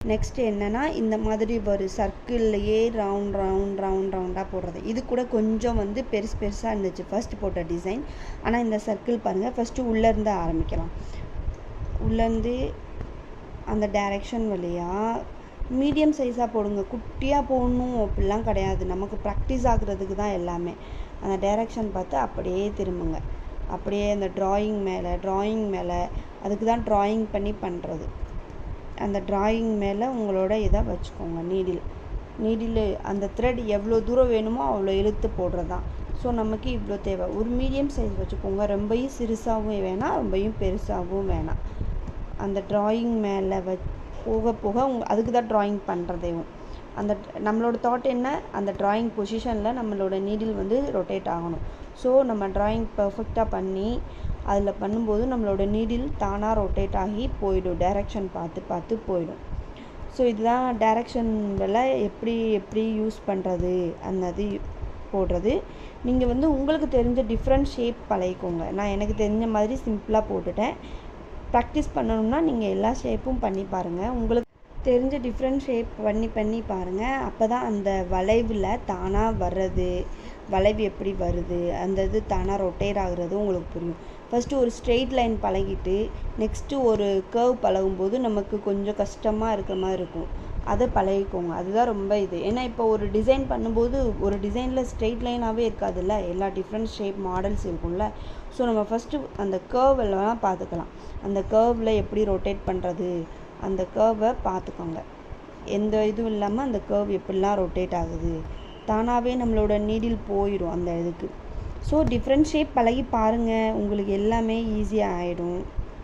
next என்னென்னா இந்த மாதிரி ஒரு சர்க்கிள்லையே ரவுண்ட் ரவுண்ட் ரவுண்ட் ரவுண்டாக போடுறது இது கூட கொஞ்சம் வந்து பெருசு பெருசாக இருந்துச்சு ஃபர்ஸ்ட் போட்ட டிசைன் ஆனால் இந்த சர்க்கிள் பாருங்கள் ஃபஸ்ட்டு உள்ளேருந்து ஆரம்பிக்கலாம் உள்ளேருந்து அந்த டைரெக்ஷன் வழியாக மீடியம் சைஸாக போடுங்க குட்டியாக போடணும் அப்படிலாம் கிடையாது நமக்கு ப்ராக்டிஸ் ஆகுறதுக்கு தான் எல்லாமே அந்த டைரெக்ஷன் பார்த்து அப்படியே திரும்புங்க அப்படியே அந்த ட்ராயிங் மேலே ட்ராயிங் மேலே அதுக்கு தான் ட்ராயிங் பண்ணி பண்ணுறது அந்த ட்ராயிங் மேலே உங்களோட இதை வச்சுக்கோங்க நீடில் நீடில் அந்த த்ரெட் எவ்வளோ தூரம் வேணுமோ அவ்வளோ இழுத்து போடுறது தான் ஸோ நமக்கு இவ்வளோ தேவை ஒரு மீடியம் சைஸ் வச்சுக்கோங்க ரொம்பவும் சிறுசாகவும் வேணாம் ரொம்பவும் பெருசாகவும் வேணாம் அந்த ட்ராயிங் மேலே வ போக போக உங்க அதுக்கு தான் ட்ராயிங் பண்ணுறதேவும் அந்த நம்மளோட தாட் என்ன அந்த ட்ராயிங் பொசிஷனில் நம்மளோட நீடில் வந்து ரொட்டேட் ஆகணும் ஸோ நம்ம ட்ராயிங் பர்ஃபெக்டாக பண்ணி அதில் பண்ணும்போது நம்மளோட நீடில் தானாக ரொட்டேட் ஆகி போயிடும் டைரெக்ஷன் பார்த்து பார்த்து போயிடும் ஸோ இதுதான் டைரெக்ஷனில் எப்படி எப்படி யூஸ் பண்ணுறது அந்த இது போடுறது நீங்கள் வந்து உங்களுக்கு தெரிஞ்ச டிஃப்ரெண்ட் ஷேப் பழகிக்கோங்க நான் எனக்கு தெரிஞ்ச மாதிரி சிம்பிளாக போட்டுட்டேன் ப்ராக்டிஸ் பண்ணணும்னா நீங்கள் எல்லா ஷேப்பும் பண்ணி பாருங்கள் உங்களுக்கு தெரிஞ்ச டிஃப்ரெண்ட் ஷேப் பண்ணி பண்ணி பாருங்கள் அப்போ தான் அந்த வளைவில் தானாக வர்றது வளைவு எப்படி வருது அந்த இது தானாக ரொட்டேட் ஆகுறது உங்களுக்கு புரியும் ஃபஸ்ட்டு ஒரு ஸ்ட்ரெயிட் லைன் பழகிட்டு நெக்ஸ்ட்டு ஒரு கர்வ் பழகும்போது நமக்கு கொஞ்சம் கஷ்டமாக இருக்கிற மாதிரி இருக்கும் அதை பழகிக்கோங்க அதுதான் ரொம்ப இது ஏன்னா இப்போ ஒரு டிசைன் பண்ணும்போது ஒரு டிசைனில் ஸ்ட்ரெயிட் லைனாகவே இருக்காதுல்ல எல்லா டிஃப்ரெண்ட் ஷேப் மாடல்ஸ் இருக்கும்ல ஸோ நம்ம ஃபஸ்ட்டு அந்த கர்வ் எல்லாம் பார்த்துக்கலாம் அந்த கர்வில் எப்படி ரொட்டேட் பண்ணுறது அந்த கர்வை பார்த்துக்கோங்க எந்த இதுவும் இல்லாமல் அந்த கர்வ் எப்படிலாம் ரொட்டேட் ஆகுது தானாகவே நம்மளோட நீடில் போயிடும் அந்த இதுக்கு ஸோ டிஃப்ரெண்ட் ஷேப் பழகி பாருங்கள் உங்களுக்கு எல்லாமே ஈஸியாக ஆகிடும்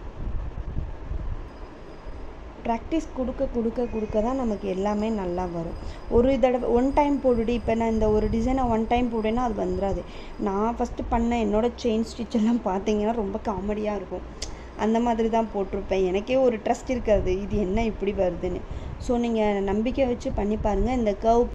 ப்ராக்டிஸ் கொடுக்க கொடுக்க கொடுக்க தான் நமக்கு எல்லாமே நல்லா வரும் ஒரு தடவை ஒன் டைம் போட்டுட்டு இப்போ நான் இந்த ஒரு டிசைனை ஒன் டைம் போட்டேன்னா அது வந்துடாது நான் ஃபஸ்ட்டு பண்ண என்னோடய செயின் ஸ்டிச் எல்லாம் பார்த்தீங்கன்னா ரொம்ப காமெடியாக இருக்கும் அந்த மாதிரி தான் போட்டிருப்பேன் எனக்கே ஒரு ட்ரஸ்ட் இருக்காது இது என்ன இப்படி வருதுன்னு ஸோ நீங்கள் நம்பிக்கை வச்சு பண்ணி பாருங்கள் இந்த கர்வ்